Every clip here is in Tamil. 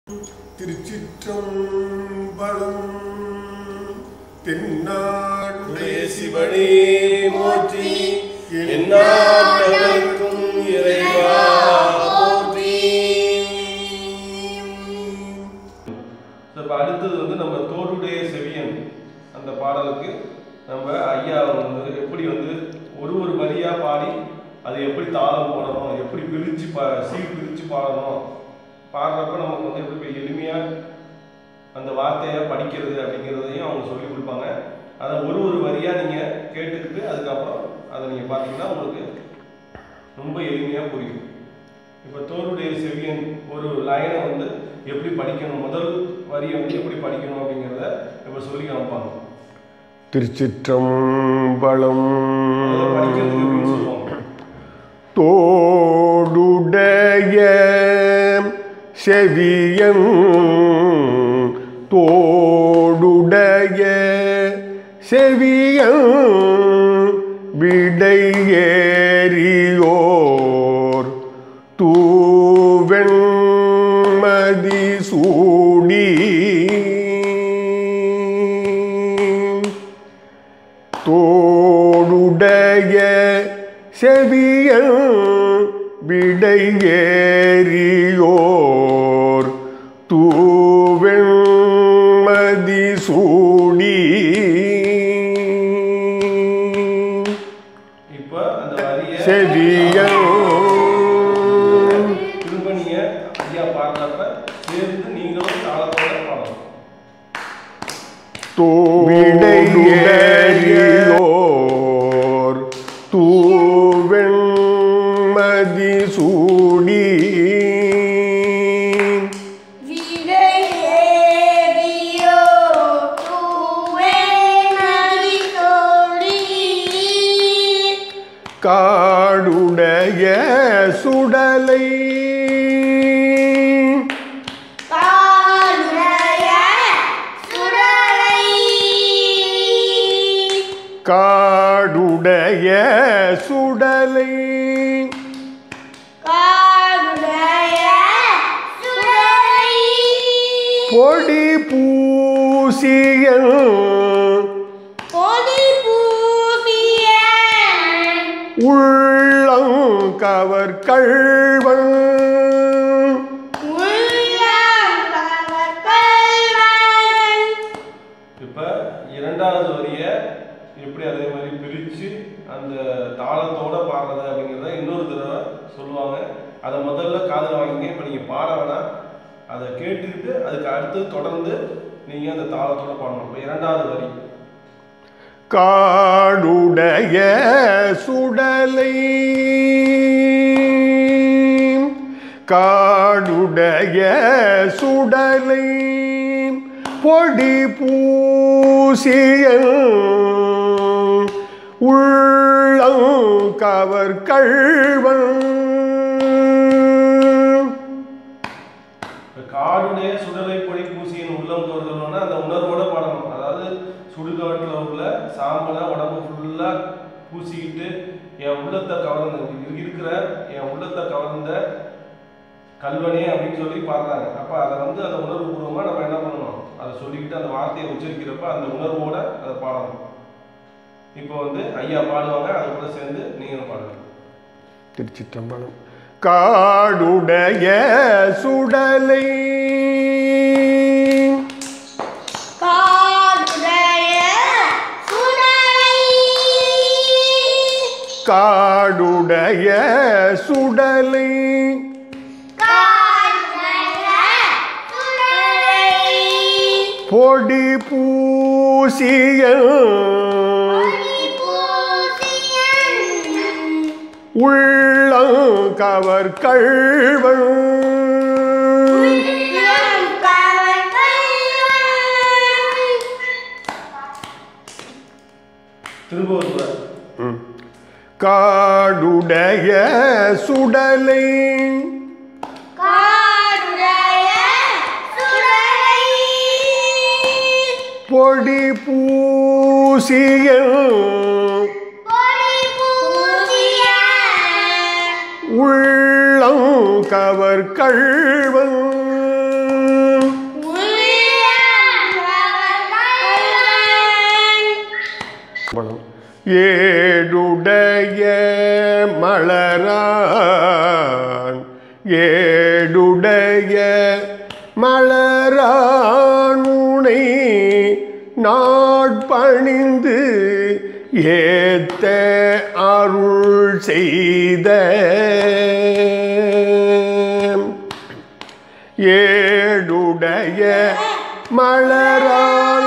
திருச்சிற்றம்பலம் தென்னாடுடைய சிவனே போற்றி எந்நாட்டவர்க்கும் இறைவா போற்றி இப்போ அடுத்தது வந்து நம்ம தோடுடைய செவியன் அந்த பாடலுக்கு நம்ம ஐயா வந்து எப்படி வந்து ஒரு ஒரு வரியா பாடி அது எப்படி தாளம் போடணும் எப்படி பிரிச்சு பா சீர் பிரிச்சு பாடணும் பாடுறப்ப நமக்கு வந்து எப்படி எளிமையா அந்த வார்த்தையை படிக்கிறது அப்படிங்கிறதையும் அவங்க சொல்லி கொடுப்பாங்க அதை ஒரு ஒரு வரியாக நீங்கள் கேட்டுக்கிட்டு அதுக்கப்புறம் அதை நீங்கள் பார்த்தீங்கன்னா உங்களுக்கு ரொம்ப எளிமையாக புரியும் இப்போ தோருடைய செவியன் ஒரு லைனை வந்து எப்படி படிக்கணும் முதல் வரியை வந்து எப்படி படிக்கணும் அப்படிங்கிறத இப்போ சொல்லி காமிப்பாங்க திருச்சிற்றம்பலம் அதை படிக்கிறதுக்கு எப்படின்னு சொல்லுவாங்க தோடுடைய செவியன் தோடுடைய செவியன் விடையேறியோர் தூவெண்மதி சூடி தோடுடைய செவியன் விடையேறியோர் தூவெண்மதி சூடி இப்போ அந்த வரியை செவியன் திரும்ப நீங்கள் ஐயா பாடுறப்ப சேர்ந்து நீங்களும் தாளத்தோட பாடணும் தோவிடையேறியோர் தூவெண்மதி சூடி விடையேறியோ தூவே நதிதோழி காடுடைய சுடலை காடுடைய சுடலை காடுடைய சுடலை காடுடைய சுடலை பொடி பூசியன் பொடி பூசிய உள்ளம் கவர் கள்வன் உள்ளங்கவர்கல்வன் இப்போ இரண்டாவது வரியை எப்படி அதே மாதிரி பிரித்து அந்த தாளத்தோட பாடுறது அப்படிங்கிறத இன்னொரு தடவை சொல்லுவாங்க அதை முதல்ல காதில் வாங்கிங்க இப்போ நீங்கள் பாட வேணாம் அதை கேட்டுக்கிட்டு அதுக்கு அடுத்து தொடர்ந்து நீங்கள் அந்த தாளத்தோட பாடணும் இப்போ இரண்டாவது வரி காடுடைய சுடலை காடுடைய சுடலை பொடி பூசியன் உள்ளம் கவர் கள்வன் இப்போ காடுடைய சுடலை பொடி பூசியின் உள்ளம் தோறுதல்னா அந்த உணர்வோட பாடணும் அதாவது சுடுகாட்டில் உள்ள சாம்பலை உடம்பு ஃபுல்லாக பூசிக்கிட்டு என் உள்ளத்தை கவர்ந்த இருக்கிற என் உள்ளத்தை கவர்ந்த கல்வனே அப்படின்னு சொல்லி பாடுறாங்க அப்போ அதை வந்து அந்த உணர்வுபூர்வமாக நம்ம என்ன பண்ணணும் அதை சொல்லிக்கிட்டு அந்த வார்த்தையை உச்சரிக்கிறப்ப அந்த உணர்வோட அதை பாடணும் இப்போ வந்து ஐயா பாடுவாங்க அது கூட சேர்ந்து நீங்களும் பாடுங்க திருச்சிற்றம்பலம் காடுடைய சுடலை காடுடைய சுடலை காடுடைய சுடலை காடுடைய சுடலை பொடி பூசிய உள்ளம் கவர் கள்வன் திரும்ப ஒரு முறை. காடுடைய சுடலை பொடி பூசிய உள்ளம் கவர் கள்வன் ஏடுடைய மலரான் ஏடுடைய மலரான் உனை நாட்பணிந்து ஏத்த அருள் செய்த ஏடுடைய மலரால்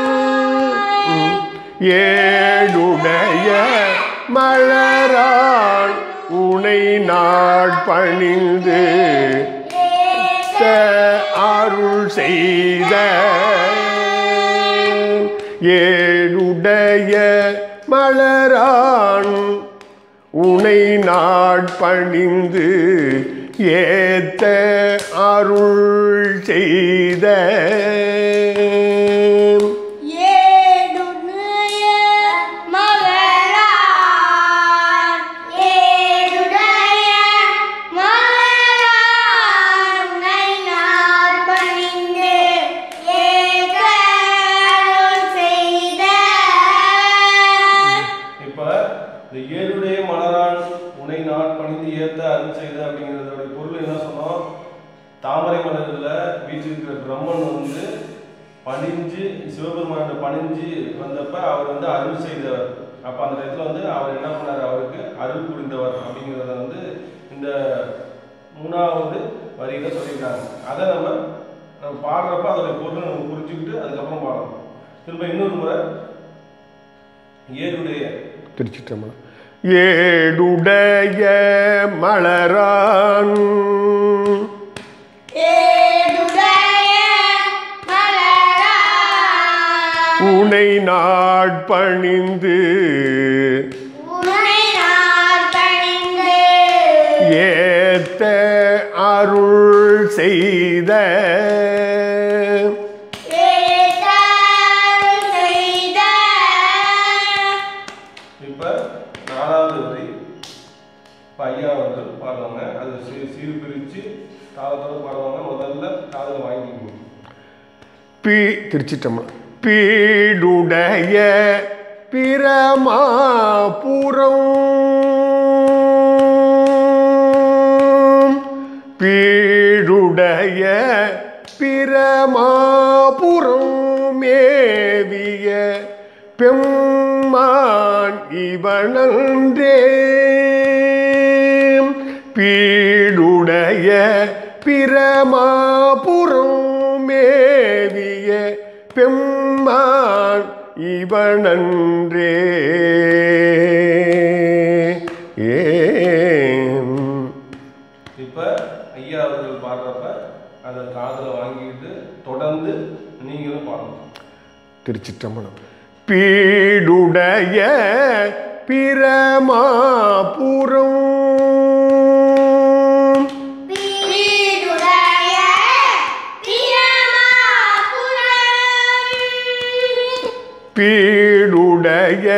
ஏடுடைய மலரால் உனை நாட்பணிந்து ஏத்த அருள் செய்த ஏடுடைய மலரான் உனை நாட்பணிந்து ஏத்த அருள் செய்த ஏடுடைய மலரான் ஏடுடைய மலரான் உன்னை நான் பணிந்து ஏற்க அருள் செய்த இப்ப இந்த ஏழுடைய மலரான் உனை நாட் பணிந்து ஏத்த அருள் செய்த அப்படிங்கிறதோட பொருள் என்ன சொன்னோம் தாமரை மலர்ல வீற்றிருக்கிற பிரம்மன் வந்து பணிஞ்சு சிவபெருமான பணிஞ்சு வந்தப்ப அவர் வந்து அருள் செய்தவர் அப்ப அந்த இடத்துல வந்து அவர் என்ன பண்ணாரு அவருக்கு அருள் புரிந்தவர் அப்படிங்கிறத வந்து இந்த மூணாவது வரியில சொல்லியிருக்காங்க அதை நம்ம நம்ம பாடுறப்ப அதோட பொருளை நம்ம புரிஞ்சுக்கிட்டு அதுக்கப்புறம் பாடணும் திரும்ப இன்னொரு முறை ஏழுடைய திருச்சிற்றம்பலம் ஏடுடைய மலரான் ஏடுடைய மலரான் உனை நாட்பணிந்து உன்னை நான் பணிந்து ஏத்த அருள் செய்த ஏற்க அருள் செய்த இப்ப நாலாவது வரி இப்ப ஐயா வந்து பாடுவாங்க அது சீ- சீர் பிரிச்சு தாளத்தோட பாடுவாங்க முதல்ல காதுல வாங்கிக்கணும் பீ திருச்சிற்றம்பலம் பீடுடைய பிரமாபுரம் பீடுடைய பிரமாபுரம் மேவிய பெம்மான் இவனன்றே பீடுடைய பிரமாபுரம் மேவிய பெம்மான் இவனன்றே ஏம் இப்ப ஐயா அவர்கள் பாடுறப்ப அதை காதுல வாங்கிக்கிட்டு தொடர்ந்து நீங்களும் பாடணும் திருச்சிற்றம்பலம் பீடுடைய பிரமாபுரம் வீடுடைய பிரமாபுரம் பீடுடைய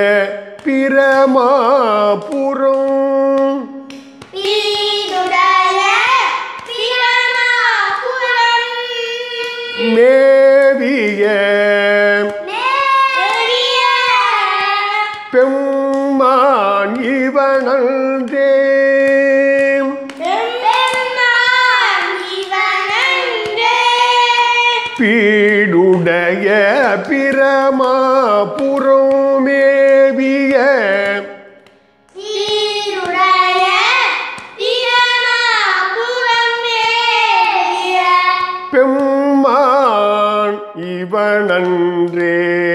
பிரமாபுரம் வீடுடைய பிரமாபுரம் மேவிய மேவிய பெம்மான் இவனன்றே பெருமான் இவனன்றே பீடுடைய பிரமாபுரம் மேவிய சீருடைய பிரமாபுரம் மேவிய பெம்மான் இவனன்றே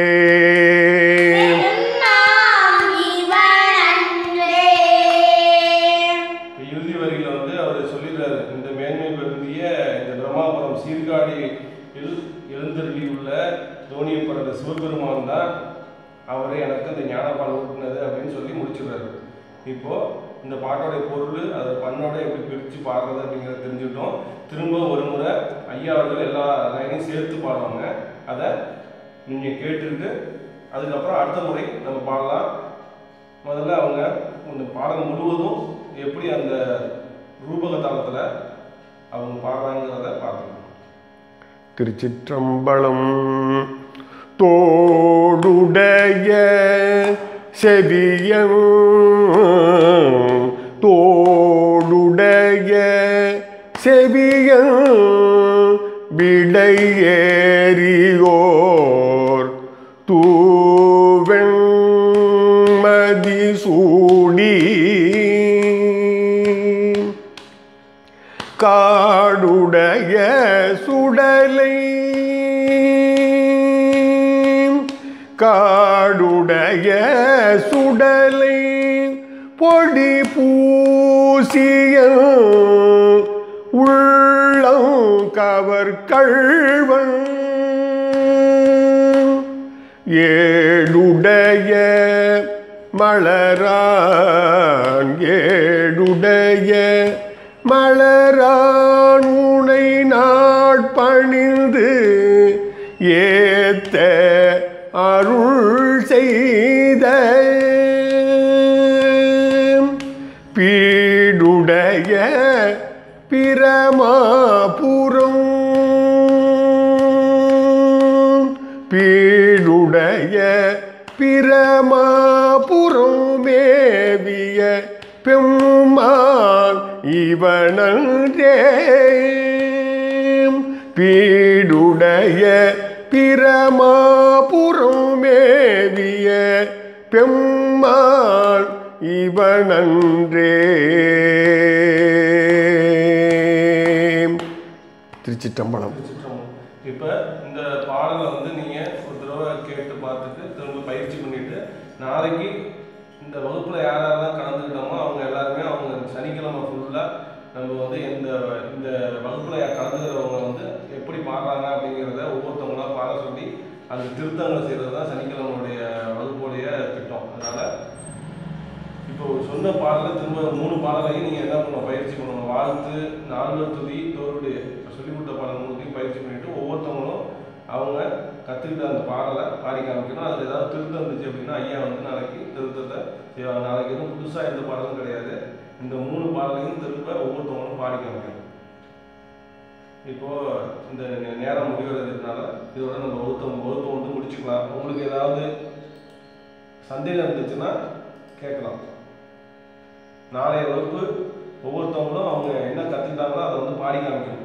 பெருமான் இவனன்றே இப்ப இறுதி வரியில வந்து அவர் சொல்லிடுறாரு இந்த மேன்மை பெருந்திய இந்த பிரம்மாபுரம் சீர்காழி எழு எழுந்தருளி உள்ள தோணியப்பட சிவபெருமான் தான் அவரே எனக்கு இந்த ஞானப்பால் ஊட்டினது அப்படின்னு சொல்லி முடிச்சிடுறாரு இப்போ இந்த பாட்டோட பொருள் அதை பண்ணோட எப்படி பிரித்து பாடுறது அப்படிங்கிறத தெரிஞ்சுக்கிட்டோம் திரும்ப ஒரு முறை ஐயா அவர்கள் எல்லா லைனையும் சேர்த்து பாடுவாங்க அதை நீங்கள் கேட்டுட்டு அதுக்கப்புறம் அடுத்த முறை நம்ம பாடலாம் முதல்ல அவங்க இந்த பாடல் முழுவதும் எப்படி அந்த ரூபக தாளத்தில் அவங்க பாடுறாங்கிறத பார்த்துக்கணும் திருச்சிற்றம்பலம் தோடுடைய செவியன் தோடுடைய செவியன் விடையேறியோர் தூவெண் மதிசூடி காடுடைய சுடலை காடுடைய சுடலை பொடி பூசிய உள்ளம் கவர் கள்வன் ஏடுடைய மலரான் ஏடுடைய மலரான் உனை நாட்பணிந்து ஏத்த அருள் செய்த பீடுடைய பிரமாபுரம் பீடுடைய பிரமாபுரம் மேவிய பெம்மான் இவனன்றே பீடுடைய பிரமாபுரம் மேவிய பெம்மான் இவனன்றே திருச்சிற்றம்பலம் இப்போ இந்த பாடலை வந்து நீங்கள் ஒரு தடவை கேட்டு பார்த்துட்டு திரும்ப பயிற்சி பண்ணிட்டு நாளைக்கு இந்த வகுப்பில் யார் யாரெல்லாம் கலந்துக்கிட்டோமோ அவங்க எல்லாருமே அவங்க சனிக்கிழமை ஃபுல்லாக நம்ம வந்து இந்த இந்த வகுப்பில் கலந்துக்கிறவங்க வந்து எப்படி பாடுறாங்க அப்படிங்கிறத ஒவ்வொருத்தவங்களா பாட சொல்லி அந்த திருத்தங்கள் செய்கிறது தான் சனிக்கிழமையுடைய வகுப்புடைய திட்டம் அதனால் இப்போ சொன்ன பாடலை திரும்ப மூணு பாடலையும் நீங்கள் என்ன பண்ணணும் பயிற்சி பண்ணணும் வாழ்த்து நால்வர் துதி தோருடைய சொல்லிக் கொடுத்த பாடல் மூணுத்தையும் பயிற்சி பண்ணிட்டு ஒவ்வொருத்தவங்களும் அவங்க கற்றுக்கிட்ட அந்த பாடலை பாடி காமிக்கணும் அதில் ஏதாவது திருத்தம் இருந்துச்சு அப்படின்னா ஐயா வந்து நாளைக்கு திருத்தத்தை செய்வாங்க. நாளைக்கு எதுவும் புதுசாக எந்த பாடலும் கிடையாது இந்த மூணு பாடலையும் திரும்ப ஒவ்வொருத்தவங்களும் பாடி காமிக்கணும் இப்போ இந்த நே- நேரம் முடிவடைறதுனால இதோட நம்ம வகுத்தம் வகுப்பு வந்து முடிச்சுக்கலாம் உங்களுக்கு ஏதாவது சந்தேகம் இருந்துச்சுன்னா கேட்கலாம் நாளைய வகுப்பு ஒவ்வொருத்தவங்களும் அவங்க என்ன கற்றுக்கிட்டாங்களோ அதை வந்து பாடி காமிக்கணும்